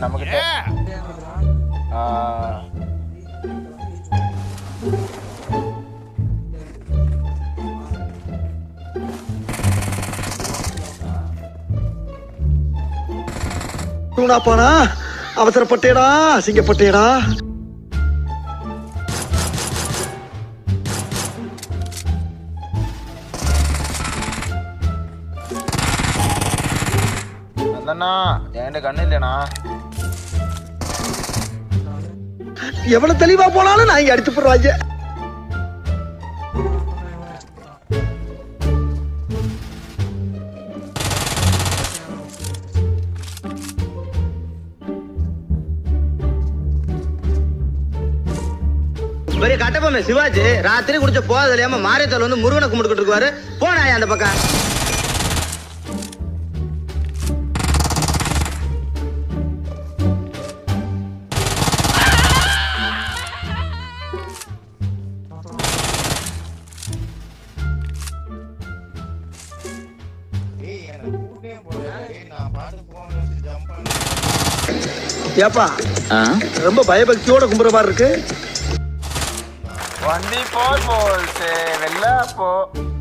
நம்ம கிட்ட தூணா போனா அவசரப்பட்டேடா அசிங்கப்பட்டேடா அந்தண்ணா என்கிட்ட கண்ணு இல்லைண்ணா எவ்வளவு தெளிவா போனாலும் நான் இங்க அடிச்சு போடுறாங்க பெரிய கட்டப்பொம்மை சிவாஜி ராத்திரி குடிச்ச போதல் இல்லாம மாரியத்தால் வந்து முருகனை கும்பிட்டுக்கிட்டு இருக்குவாரு போனாயா அந்த பக்கம் ஏப்பா ரொம்ப பயபக்தியோட கும்புற மாதிரி இருக்கு வண்டி போல் போல்ஸ் வெளில போ